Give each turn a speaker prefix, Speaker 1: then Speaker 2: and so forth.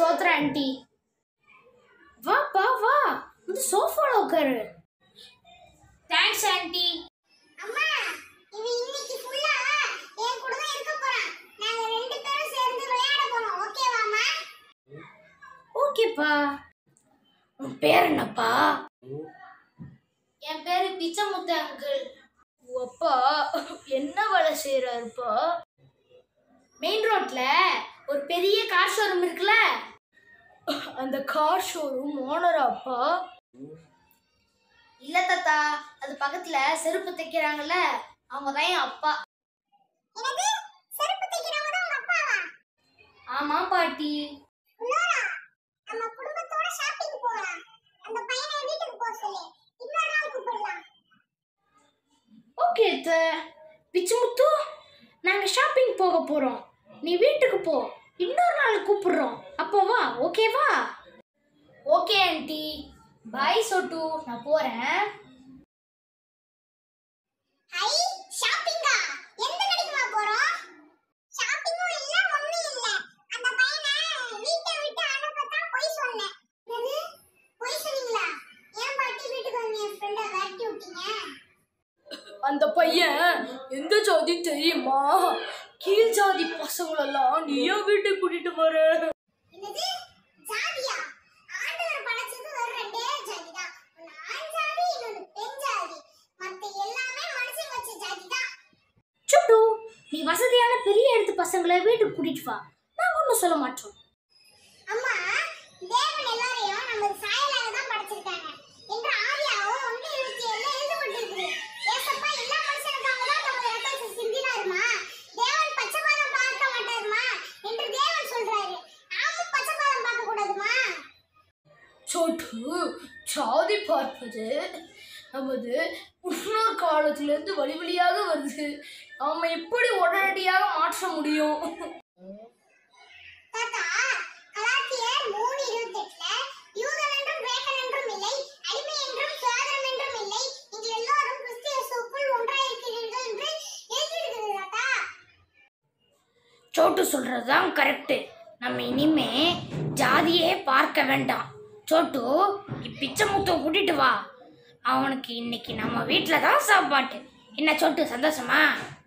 Speaker 1: சோத்ரா aunty வா பா வா வந்து சோஃபால உட்காரு தேங்க்ஸ் ஆண்டி
Speaker 2: அம்மா இவன் இன்னைக்கு ஃபுல்லா என் கூட தான் இருக்க போறான் நாங்க ரெண்டு பேரும் சேர்ந்து விளையாட போறோம் ஓகேவாம்மா
Speaker 1: ஓகேப்பா உன் பேர் என்னப்பா என் பேரு பிச்சமுத்து அங்கிள் அப்பா என்ன வேலை செய்யறாருப்பா மெயின் ரோட்ல ஒரு பெரிய கார் ஷோரூம் இருக்குல்ல அந்த கார் ஷோரூம் ஓனராப்பா இல்ல தாத்தா அது பக்கத்துல செருப்பு தைக்கிறாங்கல்ல அவங்க தான் என் அப்பா
Speaker 2: என்னது செருப்பு தைக்கிறவங்க தான் உங்க அப்பாவா
Speaker 1: ஆமா பாட்டி
Speaker 2: குளோரா நம்ம குடும்பத்தோட ஷாப்பிங் போகலாம் அந்த பையனை வீட்டுக்கு போக சொல்லு இன்னொரு நாள் கூப்பிடலாம்
Speaker 1: ஓகே அத்தை பிச்சுமுத்து நாங்க ஷாப்பிங் போக போறோம் நீ வீட்டுக்கு போ இன்னொரு நாள் கூப்பிடுறோம் அப்போ வா ஓகேவா ஓகே ஆண்டி பாய் சொட்டு நான் போறேன்
Speaker 2: ஹை ஷாப்பிங்கா எந்த கடைக்குமா போறோம் ஷாப்பிங்கும் இல்ல ஒண்ணும் இல்ல அந்த பையனை வீட்டை விட்டு அனுப்பத்தான் போய் சொன்னேன் என்னது போய் சொன்னீங்களா ஏன் பாட்டி வீட்டுக்கு வந்து என் ஃப்ரெண்டை விரட்டி விட்டீங்க
Speaker 1: அந்த பையன் எந்த ஜாதி தெரியுமா கீழ் ஜாதி பசங்களெல்லாம் நீ ஏன் வீட்டுக்கு கூட்டிட்டு வர
Speaker 2: என்னது ஜாதியா ஆண்டவர் படைச்சது ஒரு ரெண்டே ஜாதி தான் ஒன்னு ஆண் ஜாதி இன்னொன்னு பெண் ஜாதி மத்த எல்லாமே மனுஷன் வச்ச ஜாதி தான்
Speaker 1: சுட்டு நீ வசதியான பெரிய இடத்து பசங்களை வீட்டுக்கு கூட்டிட்டு வா நாங்க ஒன்றும் சொல்ல மாட்டோம்
Speaker 2: அம்மா தேவன் எல்லாரையும் நமது சாயலாக தான் படைச்சிருக்காங்க என்று ஆதியாவும் ஒன்று இருபத்தி ஏழுல எழுதப்பட்டிருக்குது ஏசப்பா எல்லா மனுஷனுக்காக தான் நமது ரத்தத்தை சிந்தினாருமா தேவன் பச்சைபாதம் பார்க்க மாட்டாருமா என்று தேவன் சொல்றாரு நாமும் பச்சைபாதம் பார்க்க கூடாதுமா
Speaker 1: சொட்டு சாதி பார்ப்பது நமது முன்னோர் காலத்திலிருந்து வழி வழியாக வருது நாம எப்படி உடனடியாக மாற்ற முடியும்
Speaker 2: தாத்தா கலாத்தியர் மூணு இருபத்தெட்டுல யூதன் என்றும் கிரேக்கன் என்றும் இல்லை அடிமை என்றும் சுயாதனம் என்றும் இல்லை நீங்கள் எல்லோரும் கிறிஸ்து இயேசுவுக்குள் ஒன்றாய் இருக்கிறீர்கள் என்று எழுதியிருக்கிறது தாத்தா
Speaker 1: சோட்டு சொல்றதுதான் கரெக்டு நம்ம இனிமே ஜாதியே பார்க்க வேண்டாம் சோட்டு நீ பிச்சை முத்த கூட்டிட்டு வா அவனுக்கு இன்னைக்கு நம்ம வீட்டில் தான் சாப்பாட்டு என்ன சோட்டு சந்தோஷமா